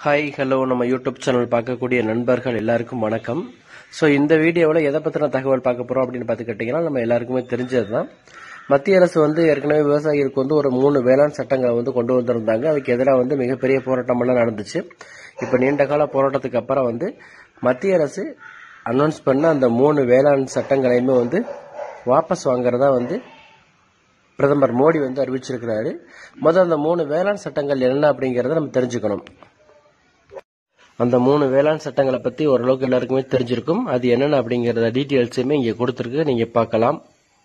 hi hello நம்ம YouTube channel பார்க்கக்கூடிய நண்பர்கள் எல்லாருக்கும் வணக்கம் ஸோ இந்த வீடியோவில் எதை பற்றின தகவல் பார்க்க போகிறோம் அப்படின்னு பார்த்துக்கிட்டிங்கன்னா நம்ம எல்லாருக்குமே தெரிஞ்சது தான் மத்திய அரசு வந்து ஏற்கனவே விவசாயிகளுக்கு வந்து ஒரு மூணு வேளாண் சட்டங்களை வந்து கொண்டு வந்திருந்தாங்க அதுக்கு எதிராக வந்து மிகப்பெரிய போராட்டமெல்லாம் நடந்துச்சு இப்போ நீண்ட கால போராட்டத்துக்கு அப்புறம் வந்து மத்திய அரசு அனௌன்ஸ் பண்ண அந்த மூணு வேளாண் சட்டங்களையுமே வந்து வாபஸ் வாங்குறதா வந்து பிரதமர் மோடி வந்து அறிவிச்சிருக்கிறாரு முதல் அந்த மூணு வேளாண் சட்டங்கள் என்ன அப்படிங்கறத நம்ம தெரிஞ்சுக்கணும் அந்த மூணு வேளாண் சட்டங்களை பத்தி ஓரளவுக்கு எல்லாருக்குமே தெரிஞ்சிருக்கும் அது என்னென்ன அப்படிங்கறத டீட்டெயில்ஸுமே இங்க கொடுத்துருக்கு நீங்க பார்க்கலாம்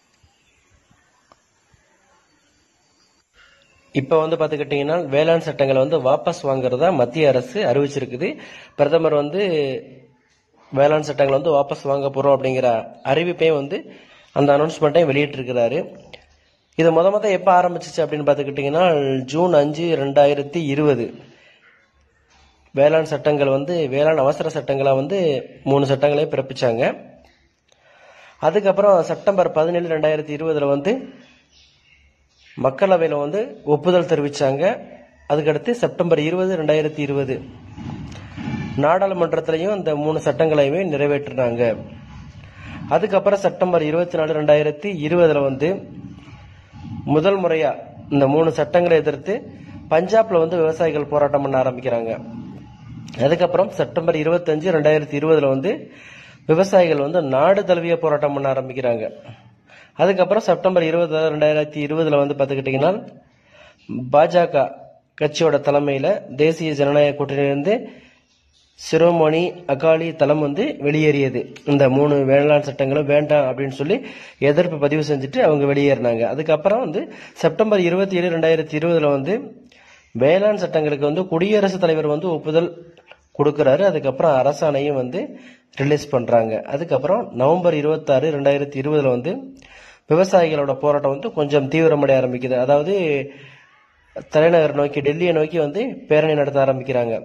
இப்ப வந்து பாத்துக்கிட்டீங்கன்னா வேளாண் சட்டங்களை வந்து வாபஸ் வாங்குறதா மத்திய அரசு அறிவிச்சிருக்குது பிரதமர் வந்து வேளாண் சட்டங்களை வந்து வாபஸ் வாங்க போறோம் அப்படிங்கிற அறிவிப்பையும் வந்து அந்த அனௌன்ஸ்மெண்ட்டையும் வெளியிட்டிருக்கிறாரு இது முத முத எப்ப ஆரம்பிச்சிச்சு அப்படின்னு பாத்துக்கிட்டீங்கன்னா ஜூன் அஞ்சு ரெண்டாயிரத்தி இருபது வேளாண் சட்டங்கள் வந்து வேளாண் அவசர சட்டங்களா வந்து மூணு சட்டங்களையும் பிறப்பிச்சாங்க அதுக்கப்புறம் செப்டம்பர் பதினேழு ரெண்டாயிரத்தி இருபதுல வந்து மக்களவையில் வந்து ஒப்புதல் தெரிவிச்சாங்க அதுக்கடுத்து செப்டம்பர் இருபது ரெண்டாயிரத்தி இருபது நாடாளுமன்றத்திலையும் இந்த மூணு சட்டங்களையுமே நிறைவேற்றினாங்க அதுக்கப்புறம் செப்டம்பர் இருபத்தி நாலு ரெண்டாயிரத்தி இருபதுல வந்து முதல் முறையா இந்த மூணு சட்டங்களை எதிர்த்து பஞ்சாப்ல வந்து விவசாயிகள் போராட்டம் பண்ண ஆரம்பிக்கிறாங்க அதுக்கப்புறம் செப்டம்பர் இருபத்தஞ்சு ரெண்டாயிரத்தி இருபதுல வந்து விவசாயிகள் வந்து நாடு தழுவிய போராட்டம் பண்ண ஆரம்பிக்கிறாங்க அதுக்கப்புறம் செப்டம்பர் இருபது ரெண்டாயிரத்தி இருபதுல வந்து பார்த்துக்கிட்டிங்கன்னா பாஜக கட்சியோட தலைமையில தேசிய ஜனநாயக கூட்டணியிலிருந்து சிரோமணி அகாலி தளம் வந்து வெளியேறியது இந்த மூணு வேளாண் சட்டங்களும் வேண்டாம் அப்படின்னு சொல்லி எதிர்ப்பு பதிவு செஞ்சுட்டு அவங்க வெளியேறினாங்க அதுக்கப்புறம் வந்து செப்டம்பர் இருபத்தி ஏழு ரெண்டாயிரத்தி இருபதுல வந்து வேளாண் சட்டங்களுக்கு வந்து குடியரசுத் தலைவர் வந்து ஒப்புதல் கொடுக்கறாரு அதுக்கப்புறம் அரசாணையும் வந்து ரிலீஸ் பண்றாங்க அதுக்கப்புறம் நவம்பர் இருபத்தாறு ரெண்டாயிரத்தி இருபதுல வந்து விவசாயிகளோட போராட்டம் வந்து கொஞ்சம் தீவிரமடைய ஆரம்பிக்குது அதாவது தலைநகர் நோக்கி டெல்லியை நோக்கி வந்து பேரணி நடத்த ஆரம்பிக்கிறாங்க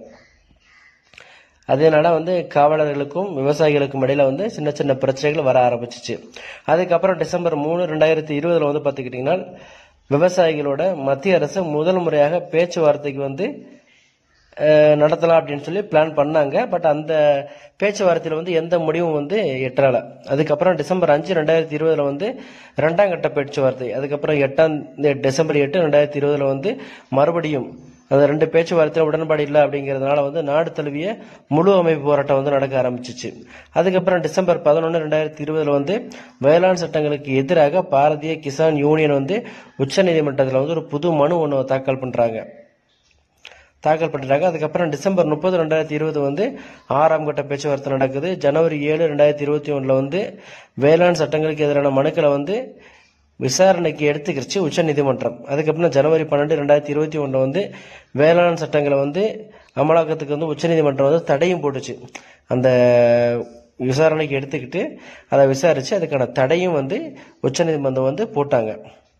அதனால வந்து காவலர்களுக்கும் விவசாயிகளுக்கும் இடையில வந்து சின்ன சின்ன பிரச்சனைகள் வர ஆரம்பிச்சிச்சு அதுக்கப்புறம் டிசம்பர் மூணு ரெண்டாயிரத்தி இருபதுல வந்து பாத்துக்கிட்டீங்கன்னா விவசாயிகளோட மத்திய அரசு முதல் முறையாக பேச்சுவார்த்தைக்கு வந்து நடத்தலாம் அப்படின்னு சொல்லி பிளான் பண்ணாங்க பட் அந்த பேச்சுவார்த்தையில் வந்து எந்த முடிவும் வந்து எட்டல அதுக்கப்புறம் டிசம்பர் அஞ்சு ரெண்டாயிரத்தி இருபதுல வந்து ரெண்டாம் கட்ட பேச்சுவார்த்தை அதுக்கப்புறம் எட்டாம் டிசம்பர் எட்டு ரெண்டாயிரத்தி இருபதுல வந்து மறுபடியும் அந்த ரெண்டு பேச்சுவார்த்தையில உடன்பாடு இல்லை அப்படிங்கிறதுனால வந்து நாடு தழுவிய முழு அமைப்பு போராட்டம் வந்து நடக்க ஆரம்பிச்சிச்சு அதுக்கப்புறம் டிசம்பர் பதினொன்று ரெண்டாயிரத்தி இருபதுல வந்து வேளாண் சட்டங்களுக்கு எதிராக பாரதிய கிசான் யூனியன் வந்து உச்சநீதிமன்றத்தில் வந்து ஒரு புது மனு ஒன்று தாக்கல் பண்றாங்க தாக்கல் பண்றாங்க அதுக்கப்புறம் டிசம்பர் முப்பது ரெண்டாயிரத்தி இருபது வந்து ஆறாம் கட்ட பேச்சுவார்த்தை நடக்குது ஜனவரி ஏழு ரெண்டாயிரத்தி இருபத்தி ஒண்ணுல வந்து வேளாண் சட்டங்களுக்கு எதிரான மனுக்களை வந்து விசாரணைக்கு எடுத்துக்கிடுச்சு உச்ச நீதிமன்றம் அதுக்கப்புறம் ஜனவரி பன்னெண்டு ரெண்டாயிரத்தி இருபத்தி ஒண்ணுல வந்து வேளாண் சட்டங்களை வந்து அமலாக்கத்துக்கு வந்து உச்சநீதிமன்றம் வந்து தடையும் போட்டுச்சு அந்த விசாரணைக்கு எடுத்துக்கிட்டு அதை விசாரிச்சு அதுக்கான தடையும் வந்து உச்சநீதிமன்றம் வந்து போட்டாங்க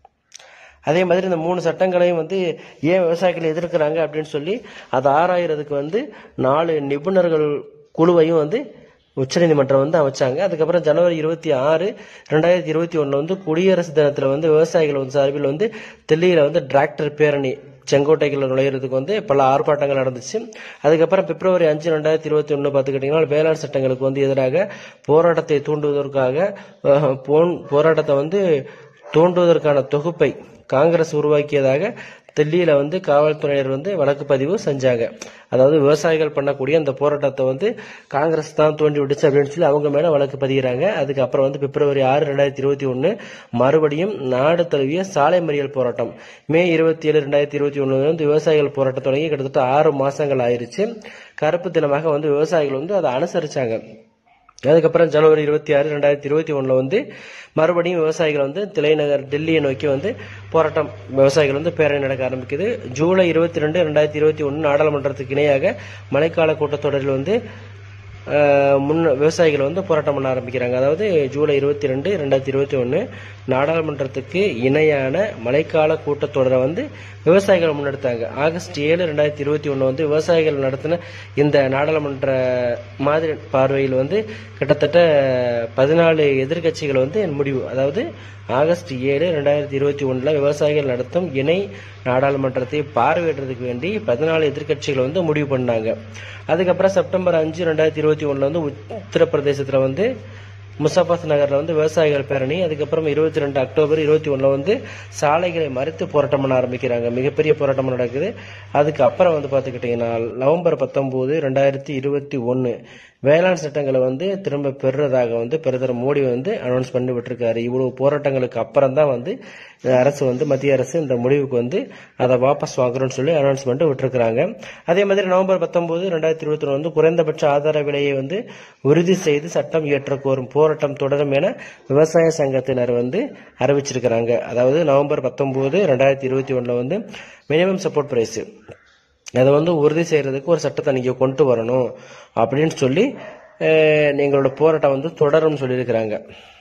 அதே மாதிரி இந்த மூணு சட்டங்களையும் வந்து ஏன் விவசாயிகள் எதிர்க்கிறாங்க அப்படின்னு சொல்லி அதை ஆராயறதுக்கு வந்து நாலு நிபுணர்கள் குழுவையும் வந்து உச்சநீதிமன்றம் வந்து அமைச்சாங்க அதுக்கப்புறம் ஜனவரி இருபத்தி ஆறு ரெண்டாயிரத்தி இருபத்தி ஒண்ணுல வந்து குடியரசு தினத்துல வந்து விவசாயிகள் வந்து சார்பில் வந்து டெல்லியில வந்து டிராக்டர் பேரணி செங்கோட்டைகள் நுழையிறதுக்கு வந்து பல ஆர்ப்பாட்டங்கள் நடந்துச்சு அதுக்கப்புறம் பிப்ரவரி அஞ்சு ரெண்டாயிரத்தி இருபத்தி ஒன்று பார்த்துக்கிட்டிங்கன்னா வேளாண் சட்டங்களுக்கு வந்து எதிராக போராட்டத்தை தூண்டுவதற்காக போராட்டத்தை வந்து தூண்டுவதற்கான தொகுப்பை காங்கிரஸ் உருவாக்கியதாக டெல்லியில வந்து காவல்துறையினர் வந்து வழக்கு பதிவு செஞ்சாங்க அதாவது விவசாயிகள் பண்ணக்கூடிய அந்த போராட்டத்தை வந்து காங்கிரஸ் தான் தோண்டி விட்டுச்சு அப்படின்னு சொல்லி அவங்க மேல வழக்கு பதிகிறாங்க அதுக்கப்புறம் வந்து பிப்ரவரி ஆறு ரெண்டாயிரத்தி இருபத்தி ஒன்னு மறுபடியும் நாடு தழுவிய சாலை மறியல் போராட்டம் மே இருபத்தி ஏழு ரெண்டாயிரத்தி இருபத்தி ஒண்ணு வந்து விவசாயிகள் போராட்டம் தொடங்கி கிட்டத்தட்ட ஆறு மாசங்கள் ஆயிருச்சு கருப்பு தினமாக வந்து விவசாயிகள் வந்து அதை அனுசரிச்சாங்க அதுக்கப்புறம் ஜனவரி இருபத்தி ஆறு ரெண்டாயிரத்தி இருபத்தி ஒண்ணுல வந்து மறுபடியும் விவசாயிகள் வந்து தலைநகர் டெல்லியை நோக்கி வந்து போராட்டம் விவசாயிகள் வந்து பேரணி நடக்க ஆரம்பிக்குது ஜூலை இருபத்தி ரெண்டு ரெண்டாயிரத்தி இருபத்தி ஒன்று நாடாளுமன்றத்துக்கு இணையாக மழைக்கால கூட்டத்தொடரில் வந்து முன் விவசாயிகள் வந்து போராட்டம் பண்ண ஆரம்பிக்கிறாங்க அதாவது ஜூலை இருபத்தி ரெண்டு ரெண்டாயிரத்தி இருபத்தி ஒன்று நாடாளுமன்றத்துக்கு இணையான மழைக்கால கூட்டத்தொடரை வந்து விவசாயிகள் முன்னெடுத்தாங்க ஆகஸ்ட் ஏழு ரெண்டாயிரத்தி இருபத்தி ஒன்று வந்து விவசாயிகள் நடத்தின இந்த நாடாளுமன்ற மாதிரி பார்வையில் வந்து கிட்டத்தட்ட பதினாலு எதிர்க்கட்சிகள் வந்து முடிவு அதாவது ஆகஸ்ட் ஏழு ரெண்டாயிரத்தி இருபத்தி ஒன்றில் விவசாயிகள் நடத்தும் இணை நாடாளுமன்றத்தை பார்வையிடுறதுக்கு வேண்டி பதினாலு எதிர்க்கட்சிகள் வந்து முடிவு பண்ணாங்க அதுக்கப்புறம் செப்டம்பர் அஞ்சு ரெண்டாயிரத்தி இருபத்தி ஒன்றில் வந்து உத்தரப்பிரதேசத்தில் வந்து முசாபாத் நகர்ல வந்து விவசாயிகள் பேரணி அதுக்கப்புறம் இருபத்தி ரெண்டு அக்டோபர் இருபத்தி ஒண்ணுல வந்து சாலைகளை மறித்து போராட்டம் பண்ண ஆரம்பிக்கிறாங்க மிகப்பெரிய போராட்டம் நடக்குது அதுக்கு அப்புறம் வந்து பாத்துக்கிட்டீங்கன்னா நவம்பர் பத்தொன்பது ரெண்டாயிரத்தி இருபத்தி ஒன்னு வேளாண் சட்டங்களை வந்து திரும்ப பெறுறதாக வந்து பிரதமர் மோடி வந்து அனௌன்ஸ் பண்ணி விட்டுருக்காரு இவ்வளவு போராட்டங்களுக்கு அப்புறம் தான் வந்து அரசு வந்து மத்திய அரசு இந்த முடிவுக்கு வந்து அதை வாபஸ் வாங்குறோம்னு சொல்லி அனௌன்ஸ்மெண்ட் விட்டுருக்காங்க அதே மாதிரி நவம்பர் பத்தொன்பது ரெண்டாயிரத்தி இருபத்தி ஒன்று வந்து குறைந்தபட்ச ஆதார விலையை வந்து உறுதி செய்து சட்டம் இயற்ற கோரும் போராட்டம் தொடரும் என விவசாய சங்கத்தினர் வந்து அறிவிச்சிருக்கிறாங்க அதாவது நவம்பர் பத்தொன்பது ரெண்டாயிரத்தி இருபத்தி ஒன்றில் வந்து மினிமம் சப்போர்ட் பிரைஸ் அதை வந்து உறுதி செய்யறதுக்கு ஒரு சட்டத்தை நீங்க கொண்டு வரணும் அப்படின்னு சொல்லி அஹ், எங்களோட போராட்டம் வந்து தொடரும்னு சொல்லியிருக்கிறாங்க